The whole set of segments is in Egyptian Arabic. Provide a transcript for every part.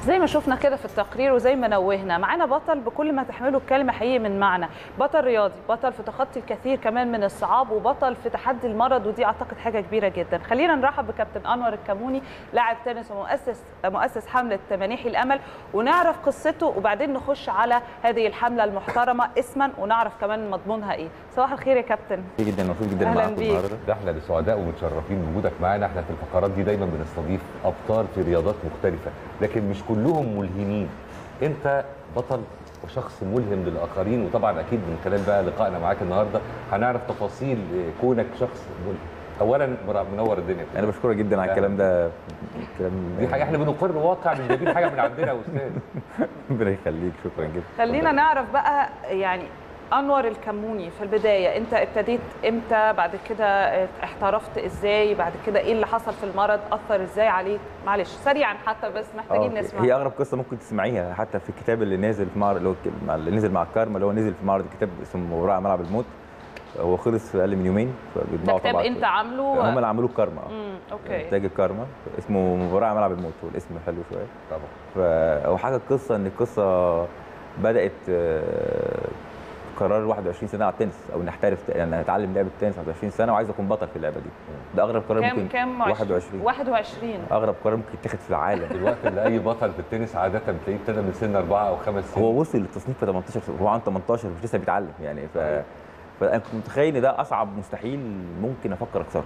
زي ما شفنا كده في التقرير وزي ما نوهنا معانا بطل بكل ما تحمله الكلمه حقيقي من معنى بطل رياضي بطل في تخطي الكثير كمان من الصعاب وبطل في تحدي المرض ودي اعتقد حاجه كبيره جدا خلينا نرحب بكابتن انور الكموني لاعب تنس ومؤسس مؤسس حمله منيحي الامل ونعرف قصته وبعدين نخش على هذه الحمله المحترمه اسما ونعرف كمان مضمونها ايه صباح الخير يا كابتن كتير جدا مبسوط جدا أهلاً معاكم بيك. النهارده ده احنا اللي سعداء ومتشرفين بوجودك معانا احنا في الفقرات دي دايما بنستضيف ابطال في رياضات مختلفه لكن مش كلهم ملهمين انت بطل وشخص ملهم للاخرين وطبعا اكيد من خلال بقى لقائنا معاك النهارده هنعرف تفاصيل كونك شخص ملهم اولا منور الدنيا انا بشكرك جدا على الكلام ده الكلام دي حاجه احنا بنقر واقع مش جايبين حاجه من عندنا يا استاذ ربنا يخليك شكرا جدا خلينا نعرف بقى يعني انور الكموني في البدايه انت ابتديت امتى بعد كده احترفت ازاي بعد كده ايه اللي حصل في المرض اثر ازاي عليك معلش سريعا حتى بس محتاجين آه، نسمع هي اغرب قصه ممكن تسمعيها حتى في الكتاب اللي نازل في معرض اللي هو الك- مع- اللي نزل مع الكارما اللي هو نزل في معرض الكتاب اسمه مباراة على ملعب الموت هو خلص في اقل من يومين ده فبيطبعوا كتاب طبعا انت عامله هم اللي عملوه الكارما اه امم اوكي انتاج الكارما اسمه مباراة على ملعب الموت هو الاسم حلو شويه طبعا فهو حاجه القصه ان القصه بدات آه، قرار 21 سنه على التنس او اني احترف يعني اتعلم لعبه التنس 21 سنه وعايز اكون بطل في اللعبه دي ده اغرب قرار كام ممكن كام 21 21 اغرب قرار ممكن يتاخد في العالم الوقت اللي اي بطل في التنس عاده تلاقيه ابتدى من سن اربعه او خمس سنين هو وصل للتصنيف في 18 سنة. هو عنده 18 مش لسه بيتعلم يعني ف صحيح. فانا كنت متخيل ان ده اصعب مستحيل ممكن افكر اكسره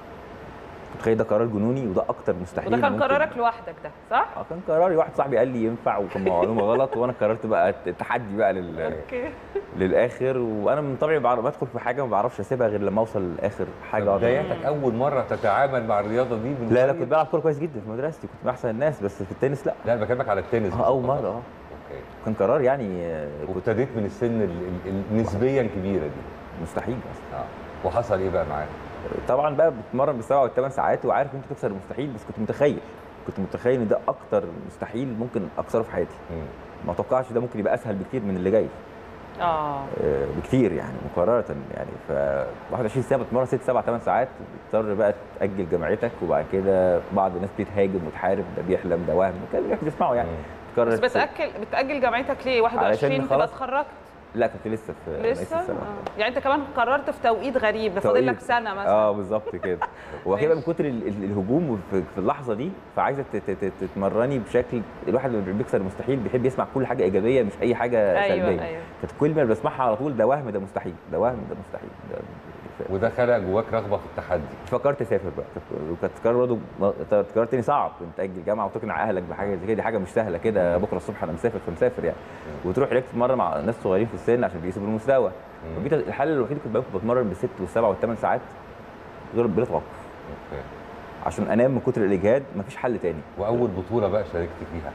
كنت متخيل ده قرار جنوني وده اكتر مستحيل وده كان ممكن- قرارك لوحدك ده صح؟ اه كان قراري واحد صاحبي قال لي ينفع وكان معلومه غلط وانا قررت بقى التحدي بقى لل... اوكي للاخر وانا من طبعي بعرف بدخل في حاجه ما بعرفش اسيبها غير لما اوصل لاخر حاجه أقدر- بداياتك اول مره تتعامل مع الرياضه دي من لا لا قريب؟ كنت بلعب كوره كويس جدا في مدرستي كنت من احسن الناس بس في التنس لا لا انا بكلمك على التنس اه اول بس مره فقط. اه اوكي كان قرار يعني آه، كنت وابتديت من السن ال- ال- النسبيا كبيره دي مستحيل اصلا اه وحصل ايه بقى معاك؟ طبعا بقى بتتمرن بالسبع والثمان ساعات وعارف ان انت تكسر المستحيل بس كنت متخيل كنت متخيل ان ده اكتر مستحيل ممكن اكسره في حياتي مم. ما اتوقعش ده ممكن يبقى اسهل بكتير من اللي جاي اه آه، بكتير يعني مقارنه يعني ف 21 سنه بتمرن 6 7 8 ساعات بتضطر بقى تاجل جامعتك وبعد كده بعض الناس بتهاجم وتحارب ده بيحلم ده وهم الكلام اللي احنا بنسمعه يعني مم. تقرر بس بتاكل بتاجل جامعتك ليه 21 تبقى خلاص اتخرجت لا كنت لسه في نهاية لسه السنة. آه. يعني انت كمان قررت في توقيت غريب ده فاضل لك توقيت. سنه مثلا اه بالظبط كده وهيبقى من ماشي. كتر ال- ال- الهجوم في في اللحظه دي فعايزه ت- ت- ت- تتمرني بشكل الواحد لما بيكسر المستحيل بيحب يسمع كل حاجه ايجابيه مش اي حاجه ايوه سلبيه ايوه كانت كل ما بسمعها على طول ده وهم ده مستحيل ده وهم ده مستحيل ده وده خلق جواك رغبه في التحدي فكرت اسافر بقى وكانت قرار برضه قرار تاني صعب انت تاجل جامعه وتقنع اهلك بحاجه زي كده دي حاجه مش سهله كده بكره الصبح انا مسافر فمسافر يعني وتروح هناك تتمرن مع ناس صغيرين في السن عشان بيقيسوا بالمستوى مم. فبقيت الحل الوحيد اللي كنت بقى بتمرن بالست والسبع والثمان ساعات غير بلا توقف اوكي عشان انام من كتر الاجهاد مفيش حل تاني واول بطوله بقى شاركت فيها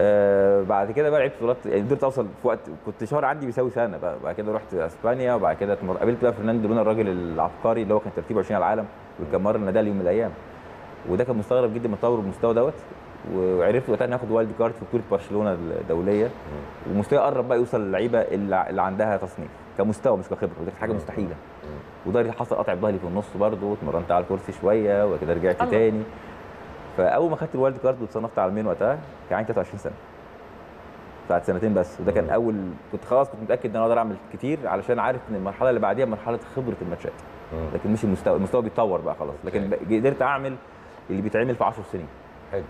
آه بعد كده بقى لعبت بطولات يعني قدرت اوصل في وقت كنت شهر عندي بيساوي سنه بقى بعد كده رحت اسبانيا وبعد كده اتمر- قابلت بقى فرناندو لونا الراجل العبقري اللي هو كان ترتيبه 20 على العالم وكان مره نادال يوم من الايام وده كان مستغرب جدا من تطور المستوى دوت وعرفت وقتها ناخد وايلد كارد في بطوله برشلونه الدوليه ومستوى قرب بقى يوصل للعيبه اللي اللي عندها تصنيف كمستوى مش كخبره ودي كانت حاجه مستحيله وده حصل قطع ظهري في النص برضه اتمرنت على الكرسي شويه وبعد كده رجعت الله. تاني فاول ما خدت الوايلد كارد واتصنفت عالميا وقتها كان عندي 23 سنه بعد سنتين بس وده كان مم. اول كنت خلاص كنت متاكد ان انا اقدر اعمل كتير علشان عارف ان المرحله اللي بعديها مرحله خبره الماتشات مم. لكن مش المستوى المستوى بيتطور بقى خلاص لكن أوكي. قدرت اعمل اللي بيتعمل في 10 سنين حلو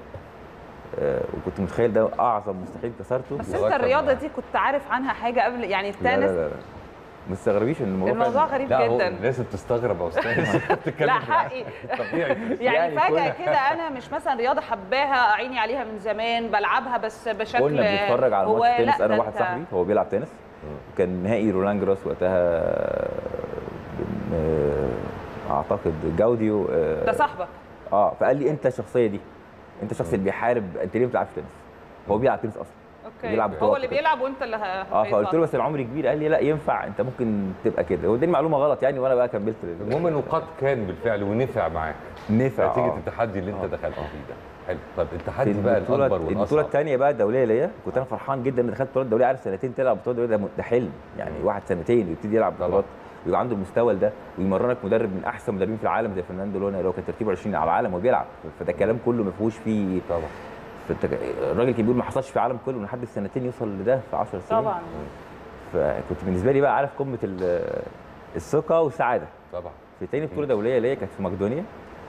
آه وكنت متخيل ده اعظم مستحيل كسرته بس لغاية انت لما- الرياضه دي كنت عارف عنها حاجه قبل يعني لا لا التنس لا, لا. ما تستغربيش ان الموضوع الموضوع فعلاً- غريب لا هو جدا الناس بتستغرب يا استاذ بتتكلم لا في- حقي طبيعي يعني يعني فجاه كنا- كده انا مش مثلا رياضه حباها عيني عليها من زمان بلعبها بس بشكل كنا بنتفرج على هو ماتش لا، تنس انا ده وواحد أنت- صاحبي هو بيلعب تنس كان نهائي رولان جراس وقتها آه، اعتقد جاوديو آه، ده صاحبك اه فقال لي انت الشخصيه دي انت الشخص اللي بيحارب انت ليه ما بتلعبش تنس هو بيلعب تنس اصلا اوكي بيلعب هو بطولات اللي وكده. بيلعب وانت اللي ه... اه فقلت له هيطلع. بس العمر كبير قال لي لا ينفع انت ممكن تبقى كده هو دي المعلومه غلط يعني وانا بقى كملت المهم انه قد كان بالفعل ونفع معاك نفع نتيجه آه. التحدي اللي انت آه. دخلت آه. فيه ده حلو طب في التحدي بقى البطوله الاكبر البطوله والاصعب الثانيه بقى الدوليه ليا كنت انا فرحان جدا ان دخلت بطولات دوليه عارف سنتين تلعب بطولات دوليه ده م- ده حلم يعني واحد سنتين يبتدي يلعب طبعا. بطولات ويبقى عنده المستوى ده ويمرنك مدرب من احسن مدربين في العالم زي فرناندو لونا اللي هو كان ترتيبه 20 على العالم وبيلعب فده كلام كله ما فيهوش فيه طبعا فالتج... الراجل كان بيقول ما حصلش في العالم كله لحد السنتين يوصل لده في 10 سنين طبعا فكنت بالنسبه لي بقى عارف قمه ال- الثقه والسعاده طبعا في تاني بطوله دوليه ليا كانت في مقدونيا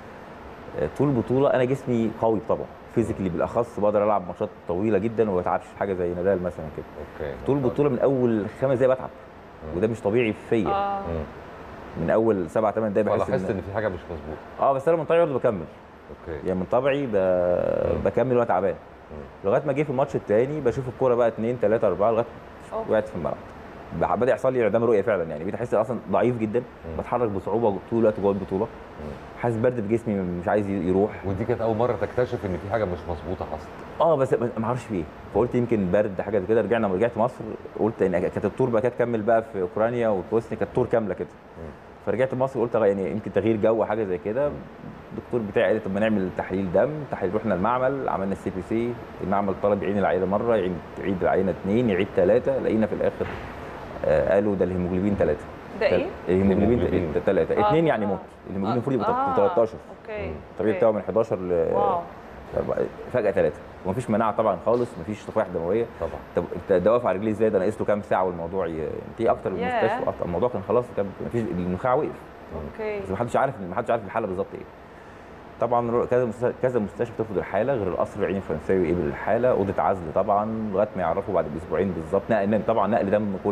آه، طول البطوله انا جسمي قوي طبعا فيزيكلي بالاخص بقدر العب ماتشات طويله جدا وما بتعبش في حاجه زي نادال مثلا كده اوكي طول البطوله من اول خمس دقايق بتعب وده مش طبيعي فيا اه مم. من اول سبع ثمان دقايق بحس فلاحظت ان ان في حاجه مش مظبوطه اه بس انا من طبيعي برضه بكمل اوكي يعني من طبعي ب... بكمل وانا تعبان لغايه ما جه في الماتش الثاني بشوف الكوره بقى اثنين ثلاثه اربعه لغايه أوه. وقعت في الملعب بقى- بدا يحصل لي انعدام رؤيه فعلا يعني بقيت احس اصلا ضعيف جدا بتحرك بصعوبه طول الوقت جوه البطوله حاسس برد في جسمي مش عايز يروح ودي كانت اول مره تكتشف ان في حاجه مش مظبوطه حصلت اه بس بس ما اعرفش في ايه فقلت يمكن برد حاجه زي كده رجعنا لما رجعت مصر قلت ان كانت التور بقى كانت تكمل بقى في اوكرانيا والبوسنيا كانت تور كامله كده فرجعت مصر قلت يعني يمكن تغيير جو حاجه زي كده الدكتور بتاعي قال لي طب ما نعمل تحليل دم تحليل رحنا المعمل عملنا السي بي سي المعمل طلب يعين العينه مره يعيد يعيد العينه اثنين يعيد ثلاثه لقينا في الاخر آه قالوا ده الهيموجلوبين ثلاثه ده ايه؟ الهيموجلوبين الهيموجلوبين. ثلاثه آه. اثنين يعني موت الهيموجلوبين المفروض يبقى آه. 13 اوكي الطبيعي بتاعه من 11 ل واو فجاه ثلاثه ومفيش مناعه طبعا خالص مفيش صفائح دمويه طبعا طب انت ده واقف على رجليه ازاي ده ناقص له كام ساعه والموضوع ي... انت ايه اكتر من ياه. المستشفى أكتر. الموضوع كان خلاص كان مفيش النخاع وقف اوكي بس محدش عارف محدش عارف الحاله بالظبط ايه طبعا رو- كذا مستشفى كذا مستشفى ترفض الحاله غير القصر العيني الفرنساوي قبل الحاله اوضه عزل طبعا لغايه ما يعرفوا بعد باسبوعين بالظبط نقل طبعا نقل دم كل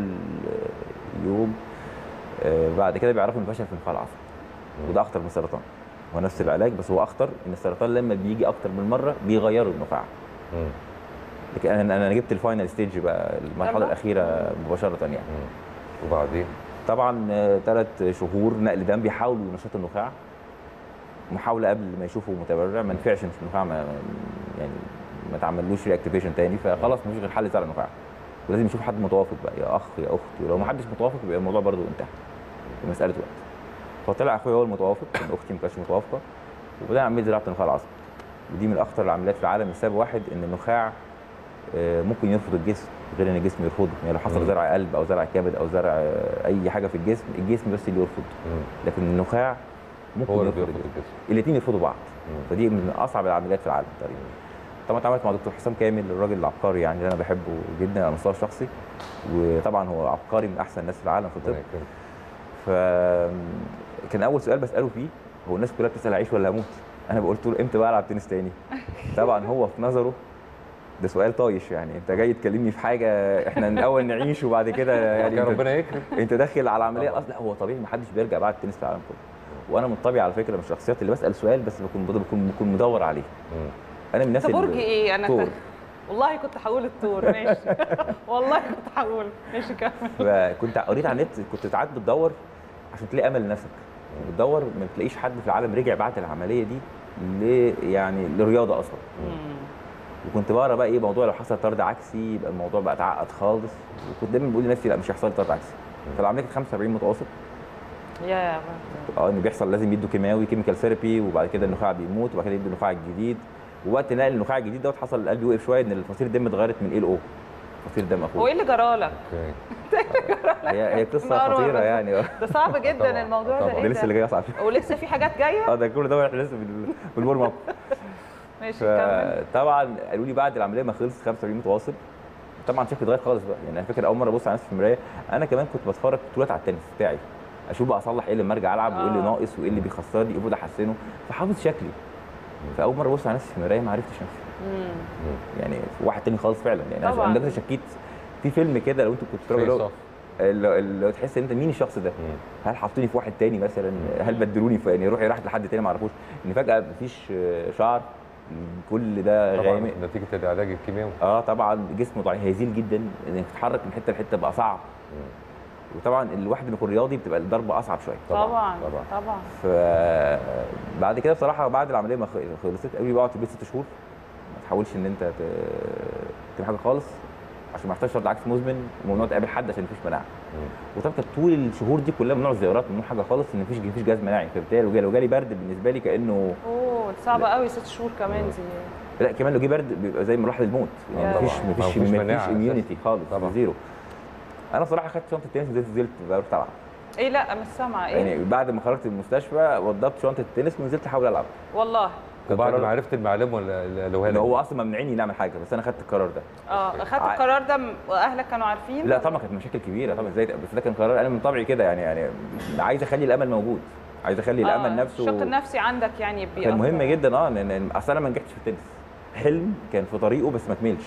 يوم آه، بعد كده بيعرفوا ان فشل في النخاع العصبي وده اخطر من السرطان هو نفس العلاج بس هو اخطر ان السرطان لما بيجي اكتر من مره بيغيروا النخاع مم. لكن انا انا جبت الفاينل ستيج بقى المرحله يلا. الاخيره مباشره يعني مم. وبعدين طبعا ثلاث شهور نقل دم بيحاولوا ينشطوا النخاع محاوله قبل ما يشوفوا متبرع ما نفعش مش النخاع ما يعني ما تعملوش رياكتيفيشن تاني فخلاص مفيش غير حل زرع النخاع ولازم يشوف حد متوافق بقى يا اخ يا اخت ولو ما حدش متوافق يبقى الموضوع برضه انتهى في مساله وقت فطلع اخويا هو المتوافق ان اختي ما كانتش متوافقه وبدأنا عمليه زراعه النخاع العصبي ودي من اخطر العمليات في العالم لسبب واحد ان النخاع آه، ممكن يرفض الجسم غير ان الجسم يرفضه يعني لو حصل مم. زرع قلب او زرع كبد او زرع آه، اي حاجه في الجسم الجسم بس اللي يرفض مم. لكن النخاع ممكن هو اللي يرفض بيرفض الجسم الجسم الاثنين يرفضوا بعض مم. فدي من اصعب العمليات في العالم تقريبا طبعا اتعاملت مع دكتور حسام كامل الراجل العبقري يعني اللي انا بحبه جدا على المستوى الشخصي وطبعا هو عبقري من احسن الناس في العالم في الطب ربنا يكرمك. ف كان اول سؤال بساله فيه هو الناس كلها بتسال اعيش ولا اموت انا قلت له امتى بقى العب تنس تاني طبعا هو في نظره ده سؤال طايش يعني انت جاي تكلمني في حاجه احنا الاول نعيش وبعد كده يعني يا انت- ربنا يكرم انت داخل على عمليه طبعا. اصلا لا هو طبيعي ما حدش بيرجع بعد التنس في العالم كله وانا من طبيعي على فكره من الشخصيات اللي بسال سؤال بس بكون بكون, بكون مدور عليه مم. انا من الناس انت برج اللي- ايه انا طور. ك- والله كنت هقول الطور ماشي والله كنت هقول ماشي كمل فكنت قريت على النت كنت ساعات بتدور عشان تلاقي امل لنفسك بتدور ما بتلاقيش حد في العالم رجع بعد العمليه دي ل يعني للرياضه اصلا وكنت بقرا بقى ايه موضوع لو حصل طرد عكسي يبقى الموضوع بقى اتعقد خالص وكنت دايما بقول لنفسي لا مش هيحصل لي طرد عكسي فالعمليه كانت 75 متوسط يا اه ان بيحصل لازم يدوا كيماوي كيميكال ثيرابي وبعد كده النخاع بيموت وبعد كده يدوا النخاع الجديد ووقت نقل النخاع الجديد دوت حصل القلب وقف شويه ان فصيله الدم اتغيرت من ايه لاو فصيله دم هو اخوه ايه اللي جرالك؟ اوكي هي هي قصه نار خطيره ولا- يعني اه ده صعب طبعاً، جدا الموضوع ده طبعاً. ايه ده لسه اللي ده؟ جاي اصعب ولسه في حاجات جايه؟ اه ده كل ده احنا لسه بال- بالورم اب ماشي كمل فطبعا قالوا لي بعد العمليه ما خلص 75 متواصل طبعا شكلي اتغير خالص بقى يعني انا فاكر اول مره ابص على نفسي في المرايه انا كمان كنت بتفرج بطولات على التنس بتاعي اشوف بقى اصلح ايه لما ارجع العب وايه اللي آه. ناقص وايه اللي بيخسرني المفروض احسنه فحافظ شكلي فاول مره ابص على نفسي في المرايه ما عرفتش نفسي مم. يعني واحد تاني خالص فعلا يعني طبعاً. انا كنت شكيت في فيلم كده لو انتوا كنتوا بتتفرجوا Face اللي هو- off. اللي اللي تحس ان انت مين الشخص ده مم. هل حطوني في واحد تاني مثلا هل بدلوني في يعني روحي راحت لحد تاني ما اعرفوش ان فجاه مفيش شعر كل ده طبعا غامق نتيجه العلاج الكيماوي اه طبعا جسمه ضعيف هيزيل جدا انك تتحرك من حته لحته بقى صعب وطبعا الواحد لما يكون رياضي بتبقى الضربه اصعب شويه طبعاً، طبعا طبعاً. طبعا فبعد كده بصراحه بعد العمليه ما خ- خلصت قالوا لي بقعد في البيت ست شهور ما تحاولش ان انت ت- تعمل حاجه خالص عشان ما يحتاجش طرد عكس مزمن وممنوع تقابل حد عشان مفيش مناعه مم. وطبعا كانت طول الشهور دي كلها ممنوع الزيارات ممنوع حاجه خالص ان مفيش مفيش جهاز مناعي فبالتالي لو جالي- لو جالي برد بالنسبه لي كانه اوه صعبه قوي ست شهور كمان دي لا كمان لو جه برد بيبقى زي مراحل الموت يعني طبعاً. مفيش ما مفيش فيش مفيش مناعة اميونيتي خالص طبعاً. زيرو انا صراحه خدت شنطه التنس ونزلت نزلت بقى رحت العب ايه لا مش سامعه ايه يعني بعد ما خرجت من المستشفى وضبت شنطه التنس ونزلت احاول العب والله وبعد قرار- ما عرفت المعلومه ولا لو إن هو اصلا ممنوعيني نعمل حاجه بس انا خدت القرار ده اه اخدت ع- القرار ده م- واهلك كانوا عارفين لا طبعا كانت مشاكل كبيره طبعا ازاي بس ده كان قرار انا من طبعي كده يعني يعني عايز اخلي الامل موجود عايز اخلي آه، الامل نفسه الشق النفسي عندك يعني كان بيأثر. مهم جدا اه لان لأن اصل انا ما نجحتش في التنس حلم كان في طريقه بس ما كملش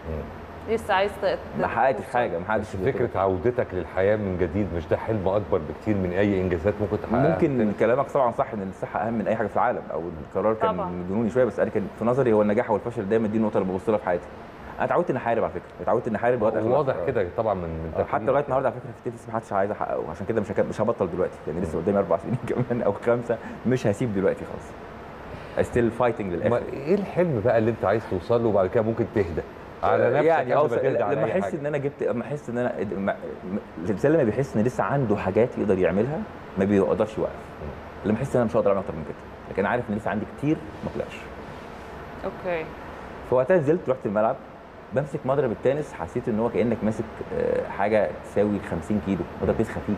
لسه عايز ت- ما حققتش توصل. حاجه ما حققتش فكره عودتك للحياه من جديد مش ده حلم اكبر بكتير من اي انجازات ممكن تحققها ممكن كلامك طبعا صح ان الصحه اهم من اي حاجه في العالم او القرار كان طبعاً. جنوني شويه بس انا كان في نظري هو النجاح والفشل دايما دي النقطه اللي ببص لها في حياتي انا اتعودت اني احارب على فكره اتعودت اني احارب لغايه آخر واضح لحظة. كده طبعا من من آه، حتى تفكيرك. لغايه النهارده على فكره في التنس ما حدش عايز احققه عشان كده مش هك- مش هبطل دلوقتي لان لسه قدامي اربع سنين كمان او خمسه مش هسيب دلوقتي خلاص ستيل فايتنج ما للاخر ايه الحلم بقى اللي انت عايز توصل له وبعد كده ممكن تهدى على نفسك يعني قبل اوصل ما تهدى على لما أي احس حاجة. ان انا جبت لما احس ان انا ما- م- الانسان لما بيحس ان لسه عنده حاجات يقدر يعملها ما بيقدرش يوقف لما احس ان انا مش هقدر اعمل اكتر من كده لكن عارف ان لسه عندي كتير ما طلعش اوكي فوقتها نزلت رحت الملعب بمسك مضرب التنس حسيت ان هو كانك ماسك آه، حاجه تساوي 50 كيلو مضرب تنس خفيف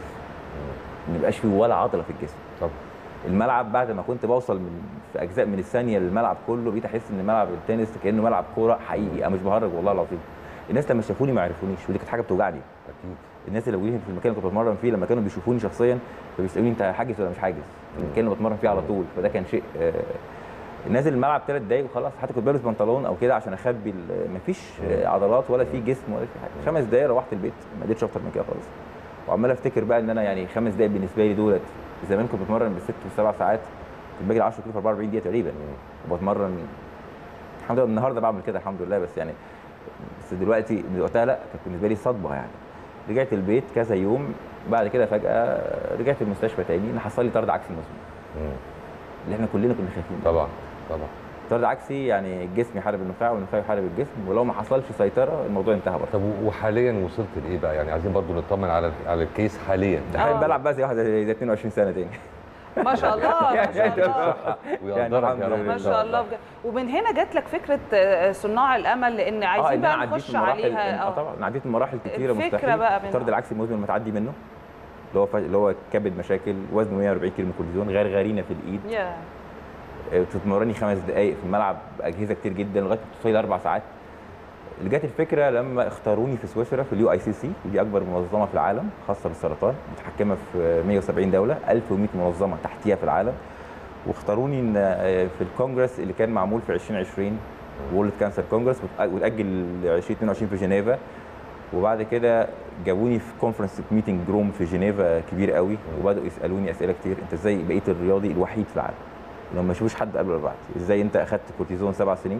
ما يبقاش فيه ولا عضله في الجسم طب الملعب بعد ما كنت بوصل من في اجزاء من الثانيه للملعب كله بقيت احس ان ملعب التنس كانه ملعب كوره حقيقي انا مش بهرج والله العظيم الناس لما شافوني ما عرفونيش ودي كانت حاجه بتوجعني اكيد الناس اللي موجودين في المكان اللي كنت بتمرن فيه لما كانوا بيشوفوني شخصيا فبيسالوني انت حاجز ولا مش حاجز المكان اللي بتمرن فيه على طول فده كان شيء آه، نازل الملعب ثلاث دقايق وخلاص حتى كنت بلبس بنطلون او كده عشان اخبي ال- مفيش آه، عضلات ولا في جسم ولا في حاجه خمس دقايق روحت البيت ما اديتش اكتر من كده خالص وعمال افتكر بقى ان انا يعني خمس دقايق بالنسبه لي دولت زمان كنت بتمرن بالست وسبع ساعات كنت باجي 10 كيلو في 44 دقيقه تقريبا وبتمرن الحمد لله النهارده بعمل كده الحمد لله بس يعني بس دلوقتي من وقتها لا كانت بالنسبه لي صدمه يعني رجعت البيت كذا يوم بعد كده فجاه رجعت المستشفى تاني ان حصل لي طرد عكسي مزمن مم. اللي احنا كلنا كنا خايفين منه. طبعا طبعا طرد عكسي يعني الجسم يحارب النخاع والنخاع يحارب الجسم ولو ما حصلش سيطره الموضوع انتهى برضه طب وحاليا وصلت لايه بقى يعني عايزين برضو نطمن على على الكيس حاليا تخيل آه. بلعب بقى زي واحد زي 22 سنه تاني ما شاء الله ما شاء الله ويقدرك الحمد يا رب لله. ما شاء الله بجد ومن هنا جات لك فكره آه، صناع الامل لان عايزين إن أنا بقى عديت نخش من مراحل- عليها اه طبعا أنا عديت من مراحل كتيره الفكرة مستحيل بقى منها. الطرد العكسي المزمن متعدي منه اللي هو ف- اللي هو كبد مشاكل وزنه 140 كيلو من كورتيزون غرغرينه في الايد يا آه، بتتمرني خمس دقائق في الملعب باجهزه كتير جدا لغايه ما توصلي لاربع ساعات اللي جت الفكره لما اختاروني في سويسرا في اليو اي سي سي ودي اكبر منظمه في العالم خاصه بالسرطان متحكمه في 170 دوله 1100 منظمه تحتيها في العالم واختاروني ان آه، في الكونجرس اللي كان معمول في 2020 وورلد كانسر كونجرس وتاجل ل 2022 في جنيفا وبعد كده جابوني في كونفرنس ميتنج روم في جنيفا كبير قوي وبداوا يسالوني اسئله كتير انت ازاي بقيت الرياضي الوحيد في العالم لو ما يشوفوش حد قبل ولا بعد ازاي انت اخدت كورتيزون سبع سنين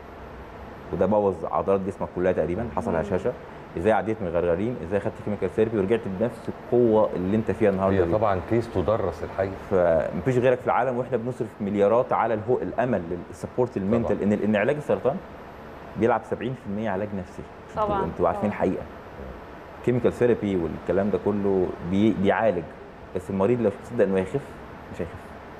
وده بوظ عضلات جسمك كلها تقريبا حصل هشاشه ازاي عديت من غرغرين ازاي خدت كيميكال ثيرابي ورجعت بنفس القوه اللي انت فيها النهارده هي دي. طبعا كيس تدرس الحقيقه فمفيش غيرك في العالم واحنا بنصرف مليارات على الهو الامل السبورت المنتال ان ان علاج السرطان بيلعب 70% علاج نفسي طبعاً، انتوا عارفين طبعاً. الحقيقه كيميكال ثيرابي والكلام ده كله بي بيعالج بس المريض لو مش مصدق انه هيخف مش هيخف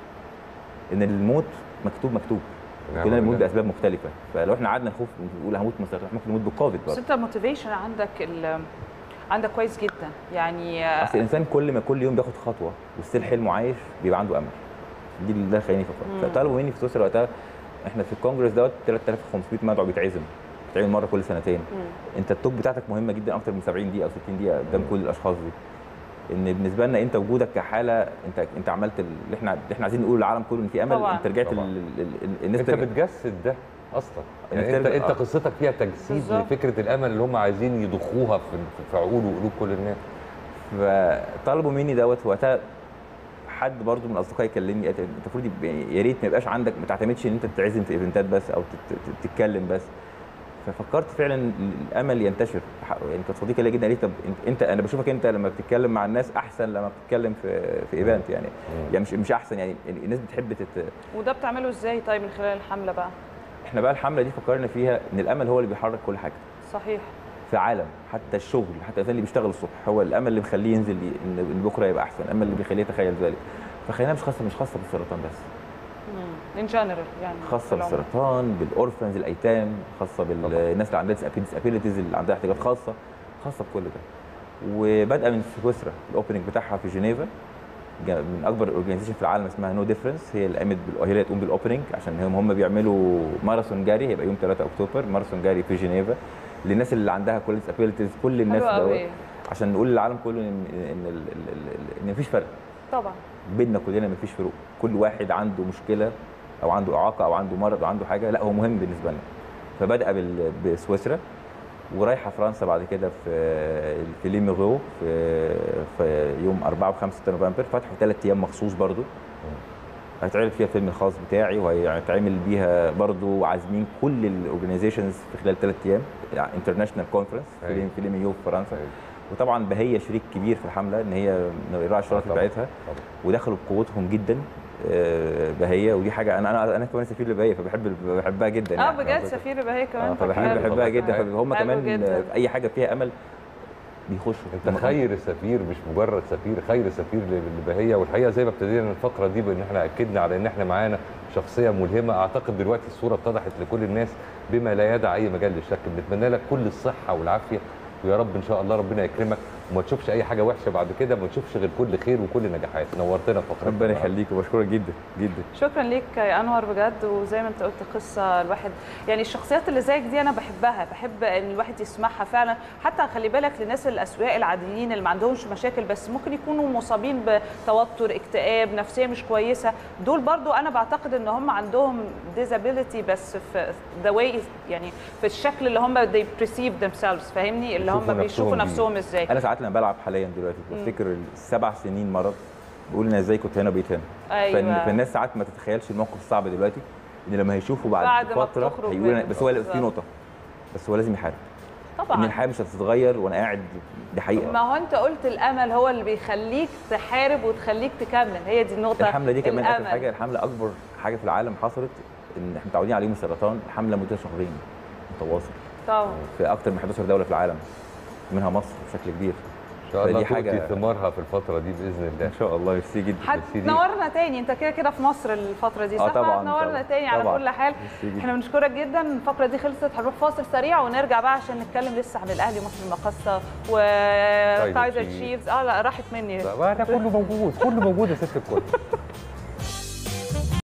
ان الموت مكتوب مكتوب نعم كلنا بنموت بالله. باسباب مختلفه فلو احنا قعدنا نخوف نقول هموت من السرطان ممكن نموت بالكوفيد بس برضه انت الموتيفيشن عندك ال... عندك كويس جدا يعني آه، اصل الانسان كل ما كل يوم بياخد خطوه وستيل حلمه عايش بيبقى عنده امل دي اللي ده خليني فكر فطلبوا مني في سويسرا وقتها احنا في الكونجرس دوت 3500 مدعو بيتعزم بيتعمل مره كل سنتين انت التوب بتاعتك مهمه جدا اكتر من 70 دقيقه او 60 دقيقه قدام كل الاشخاص دي ان بالنسبه لنا انت وجودك كحاله انت انت عملت اللي احنا اللي احنا عايزين نقول للعالم كله ان في امل طبعاً. انت رجعت طبعاً. ال- ال- ال- الناس انت ترجع- بتجسد ده اصلا إنك يعني انت ترجع- انت آه. قصتك فيها تجسيد بالظبط. لفكره الامل اللي هم عايزين يضخوها في في عقول وقلوب كل الناس فطلبوا مني دوت وقتها حد برضو من اصدقائي كلمني قال انت المفروض يبقى- يا ريت ما يبقاش عندك ما تعتمدش ان انت تتعزم في ايفنتات بس او تت- تت- تتكلم بس ففكرت فعلا الامل ينتشر يعني كانت صديقه ليا جدا قالت لي طب انت, انت انا بشوفك انت لما بتتكلم مع الناس احسن لما بتتكلم في في ايفنت يعني يعني مش مش احسن يعني الناس بتحب تت... وده بتعمله ازاي طيب من خلال الحمله بقى احنا بقى الحمله دي فكرنا فيها ان الامل هو اللي بيحرك كل حاجه صحيح في عالم حتى الشغل حتى الانسان اللي بيشتغل الصبح هو الامل اللي مخليه ينزل ي- ان إن بكره يبقى احسن الامل اللي بيخليه يتخيل ذلك فخلينا مش خاصه مش خاصه بالسرطان بس ان جنرال يعني خاصه في العموم. بالسرطان بالاورفنز الايتام خاصه بالناس اللي عندها ديسابيلتيز اللي عندها احتياجات خاصه خاصه بكل ده وبادئه من سويسرا الاوبننج بتاعها في جنيفا جا- من اكبر اورجانيزيشن في العالم اسمها نو ديفرنس هي اللي قامت بال- هي اللي هتقوم بالاوبننج عشان هم هم بيعملوا ماراثون جري هيبقى يوم 3 اكتوبر ماراثون جري في جنيفا للناس اللي عندها كل ابيلتيز كل الناس حلو دوت قوي عشان نقول للعالم كله ان ان ال- ال- ال- ان مفيش فرق طبعا بيننا كلنا مفيش فروق كل واحد عنده مشكله او عنده اعاقه او عنده مرض او عنده حاجه لا هو مهم بالنسبه لنا فبدا بال- بسويسرا ورايحه فرنسا بعد كده في في ليميغو في في يوم 4 و 5 نوفمبر فتحوا ثلاث ايام مخصوص برضو هيتعرض فيها الفيلم الخاص بتاعي وهيتعمل بيها برضو عازمين كل الاورجنايزيشنز في خلال ثلاث ايام انترناشونال كونفرنس في أيوة. ليم- في ليميغو في فرنسا أيوة. وطبعا بهيه شريك كبير في الحمله ان هي من الراعي الشرطي طبعاً. بتاعتها طبعاً. ودخلوا بقوتهم جدا آه، بهيه ودي حاجه انا انا انا كمان سفير لبهيه فبحب بحبها جدا اه يعني. بجد سفير بهي آه، كمان فبحب حلو. بحبها جدا حلو. فهم حلو كمان جداً. في اي حاجه فيها امل بيخشوا انت خير سفير مش مجرد سفير خير سفير للبهيه والحقيقه زي ما ابتدينا الفقره دي بان احنا اكدنا على ان احنا معانا شخصيه ملهمه اعتقد دلوقتي الصوره اتضحت لكل الناس بما لا يدع اي مجال للشك بنتمنى لك كل الصحه والعافيه ويا رب ان شاء الله ربنا يكرمك وما تشوفش اي حاجه وحشه بعد كده ما تشوفش غير كل خير وكل نجاحات نورتنا فقره ربنا يخليك وبشكرك جدا جدا شكرا ليك يا انور بجد وزي ما انت قلت قصه الواحد يعني الشخصيات اللي زيك دي انا بحبها بحب ان الواحد يسمعها فعلا حتى خلي بالك للناس الاسوياء العاديين اللي ما عندهمش مشاكل بس ممكن يكونوا مصابين بتوتر اكتئاب نفسيه مش كويسه دول برضو انا بعتقد ان هم عندهم ديزابيليتي بس في ذا واي يعني في الشكل اللي هم they perceive themselves فاهمني اللي هم بيشوفوا بيشوفوا نفسهم نفسهم ازاي انا ساعات لما بلعب حاليا دلوقتي بفتكر السبع سنين مرض بقول انا ازاي كنت هنا بقيت هنا ايوه فالن- فالناس ساعات ما تتخيلش الموقف الصعب دلوقتي ان لما هيشوفوا بعد, بعد ما فتره بتخرج هيقولوا منه. أنا- بس هو بالظبط. في نقطه بس هو لازم يحارب ان طبعا الحياه مش هتتغير وانا قاعد دي حقيقه ما هو انت قلت الامل هو اللي بيخليك تحارب وتخليك تكمل هي دي النقطه الحمله دي كمان اخر الأمل. حاجه الحمله اكبر حاجه في العالم حصلت ان احنا متعودين على يوم السرطان الحمله مدتها شهرين متواصل طبعا في اكتر من 11 دوله في العالم منها مصر بشكل كبير ان شاء الله فدي حاجة- تؤتي ثمارها في الفتره دي باذن الله ان شاء الله ميرسي جدا هتنورنا تاني انت كده كده في مصر الفتره دي آه صح طبعاً، هتنورنا طبعاً، تاني على طبعاً. كل حال ميرسي جداً. احنا بنشكرك جدا الفقره دي خلصت هنروح فاصل سريع ونرجع بقى عشان نتكلم لسه عن الاهلي ومصر المقاصه وكايزر تشيفز. تشيفز اه لا راحت مني لا، ده كله موجود كله موجود يا ست الكل